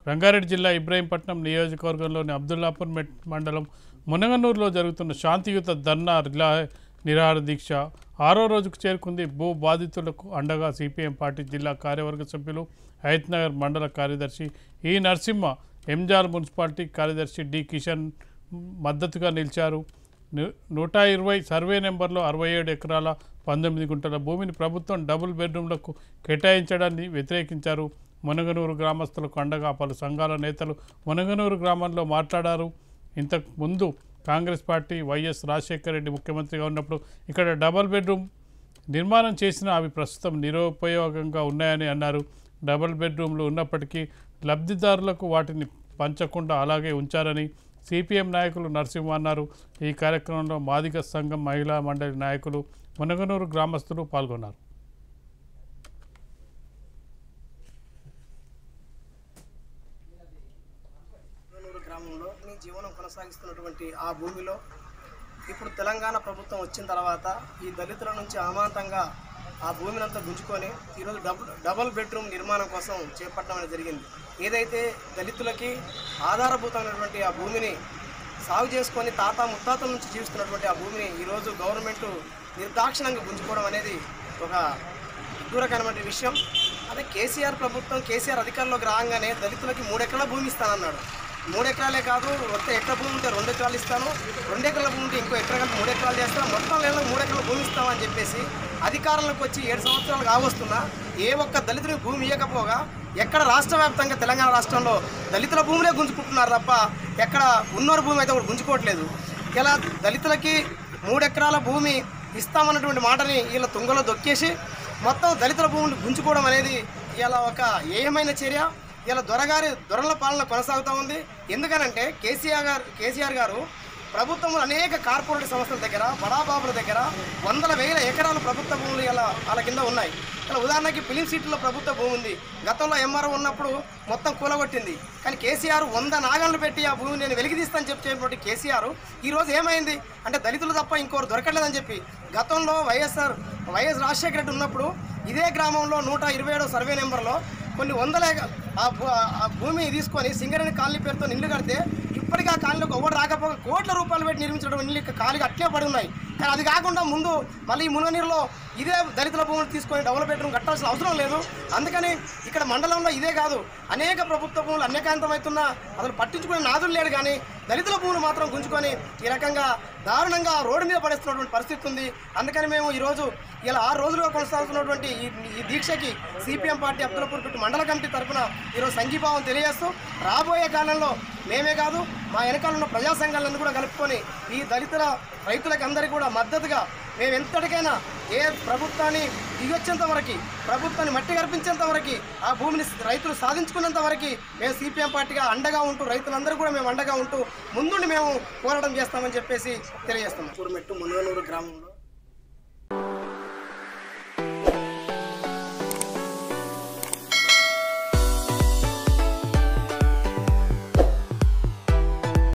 రంగారెడ్డి జిల్లా ఇబ్రాహీంపట్నం నియోజకవర్గంలోని అబ్దుల్లాపూర్ మెట్ మండలం మునగనూరులో జరుగుతున్న శాంతియుత ధర్నా రిలా నిరాహార దీక్ష ఆరో రోజుకు చేరుకుంది భూ బాధితులకు అండగా సిపిఎం పార్టీ జిల్లా కార్యవర్గ సభ్యులు హయత్నగర్ మండల కార్యదర్శి ఈ నరసింహ ఎంజాల్ మున్సిపాలిటీ కార్యదర్శి డి కిషన్ మద్దతుగా నిలిచారు ను- నూట ఇరవై సర్వే నెంబర్లో అరవై ఏడు ఎకరాల పంతొమ్మిది గుంటల భూమిని ప్రభుత్వం డబుల్ బెడ్రూమ్లకు కేటాయించడాన్ని వ్యతిరేకించారు మునగనూరు గ్రామస్తులకు అండగా పలు సంఘాల నేతలు మునగనూరు గ్రామంలో మాట్లాడారు ఇంతకు ముందు కాంగ్రెస్ పార్టీ వైఎస్ రాజశేఖర రెడ్డి ముఖ్యమంత్రిగా ఉన్నప్పుడు ఇక్కడ డబుల్ బెడ్రూమ్ నిర్మాణం చేసినా అవి ప్రస్తుతం నిరుపయోగంగా ఉన్నాయని అన్నారు డబుల్ బెడ్రూమ్లు ఉన్నప్పటికీ లబ్ధిదారులకు వాటిని పంచకుండా అలాగే ఉంచారని సిపిఎం నాయకులు నరసింహ అన్నారు ఈ కార్యక్రమంలో మాదిగ సంఘం మహిళా మండలి నాయకులు మునగనూరు గ్రామస్తులు పాల్గొన్నారు నూరు గ్రామంలో నీ జీవనం కొనసాగిస్తున్నటువంటి ఆ భూమిలో ఇప్పుడు తెలంగాణ ప్రభుత్వం వచ్చిన తర్వాత ఈ దళితుల నుంచి అమాంతంగా ఆ భూమిని అంతా గుంజుకొని ఈరోజు డబుల్ డబుల్ బెడ్రూమ్ నిర్మాణం కోసం చేపట్టడం అనేది జరిగింది ఏదైతే దళితులకి ఆధారభూతమైనటువంటి ఆ భూమిని సాగు చేసుకొని తాత ముత్తాతల నుంచి జీవిస్తున్నటువంటి ఆ భూమిని ఈరోజు గవర్నమెంట్ నిర్దాక్షిణంగా గుంజుకోవడం అనేది ఒక విడ్డూరకరమైన విషయం అదే కేసీఆర్ ప్రభుత్వం కేసీఆర్ అధికారంలోకి రాగానే దళితులకి మూడు ఎకరాల భూమి ఇస్తానన్నాడు మూడు ఎకరాలే కాదు ఒక్క ఎకరా భూమి ఉంటే రెండు ఎకరాలు ఇస్తాను రెండు ఎకరాల భూమి ఉంటే ఇంకో ఎకరా కలిపి మూడు ఎకరాలు చేస్తాను మొత్తం లేదా మూడు ఎకరాల భూమి ఇస్తామని చెప్పేసి అధికారంలోకి వచ్చి ఏడు సంవత్సరాలు కావస్తున్నా ఏ ఒక్క దళితుడికి భూమి ఇవ్వకపోగా ఎక్కడ రాష్ట్ర వ్యాప్తంగా తెలంగాణ రాష్ట్రంలో దళితుల భూములే గుంజుకుంటున్నారు తప్ప ఎక్కడ ఉన్నోరు భూమి అయితే కూడా గుంజుకోవట్లేదు ఇలా దళితులకి మూడు ఎకరాల భూమి ఇస్తామన్నటువంటి మాటని వీళ్ళ తుంగలో దొక్కేసి మొత్తం దళితుల భూములు గుంజుకోవడం అనేది ఇలా ఒక ఏమైన చర్య ఇలా దొరగారి దొరల పాలన కొనసాగుతూ ఉంది ఎందుకనంటే కేసీఆర్ గారు కేసీఆర్ గారు ప్రభుత్వంలో అనేక కార్పొరేట్ సంస్థల దగ్గర బడాబాబుల దగ్గర వందల వేల ఎకరాల ప్రభుత్వ భూములు ఇలా వాళ్ళ కింద ఉన్నాయి ఇలా ఉదాహరణకి ఫిలిం సిటీలో ప్రభుత్వ భూమి ఉంది గతంలో ఎంఆర్ఓ ఉన్నప్పుడు మొత్తం కూలగొట్టింది కానీ కేసీఆర్ వంద నాగళ్ళు పెట్టి ఆ భూమిని నేను వెలికితీస్తాను చెప్పేటువంటి కేసీఆర్ ఈ రోజు ఏమైంది అంటే దళితులు తప్ప ఇంకోరు దొరకలేదని చెప్పి గతంలో వైఎస్ఆర్ వైఎస్ రాజశేఖర రెడ్డి ఉన్నప్పుడు ఇదే గ్రామంలో నూట ఇరవై ఏడో సర్వే నెంబర్లో కొన్ని వందల ఎక- ఆ భూ- ఆ భూమి తీసుకొని సింగరేణి కాలనీ పేరుతో ఇల్లు కడితే ఇప్పటికీ ఆ కాలనీలోకి ఎవరు రాకపోగా కోట్ల రూపాయలు పెట్టి నిర్మించడం ఇల్లు ఇక ఖాళీగా అట్లే పడి ఉన్నాయి కానీ అది కాకుండా ముందు మళ్ళీ ఈ మునగనీరులో ఇదే దళితుల భూములు తీసుకొని డబుల్ బెడ్రూమ్ కట్టాల్సిన అవసరం లేదు అందుకని ఇక్కడ మండలంలో ఇదే కాదు అనేక ప్రభుత్వ భూములు అన్యకాంతమవుతున్నా అసలు పట్టించుకునే నాదులు లేడు కానీ దళితుల భూములు మాత్రం గుంజుకొని ఈ రకంగా దారుణంగా రోడ్డు మీద పడేస్తున్నటువంటి పరిస్థితి ఉంది అందుకని మేము ఈరోజు ఇలా ఆరు రోజులుగా కొనసాగుతున్నటువంటి ఈ ఈ దీక్షకి సిపిఎం పార్టీ అబ్దుల్పూర్ పెట్టి మండల కమిటీ తరఫున ఈరోజు సంఘీభావం తెలియజేస్తూ రాబోయే కాలంలో మేమే కాదు మా వెనకాల ఉన్న ప్రజా సంఘాలను కూడా కలుపుకొని ఈ దళితుల రైతులకు అందరికీ కూడా మద్దతుగా మేము ఎంతటికైనా ఏ ప్రభుత్వాన్ని దిగొచ్చేంత వరకు ప్రభుత్వాన్ని మట్టి కల్పించేంత వరకు ఆ భూమిని రైతులు సాధించుకునేంత వరకు మేము సిపిఎం పార్టీగా అండగా ఉంటూ రైతులందరూ కూడా మేము అండగా ఉంటూ ముందుండి మేము పోరాటం చేస్తామని చెప్పేసి తెలియజేస్తున్నాం చూడమెట్టు మునగనూరు గ్రామంలో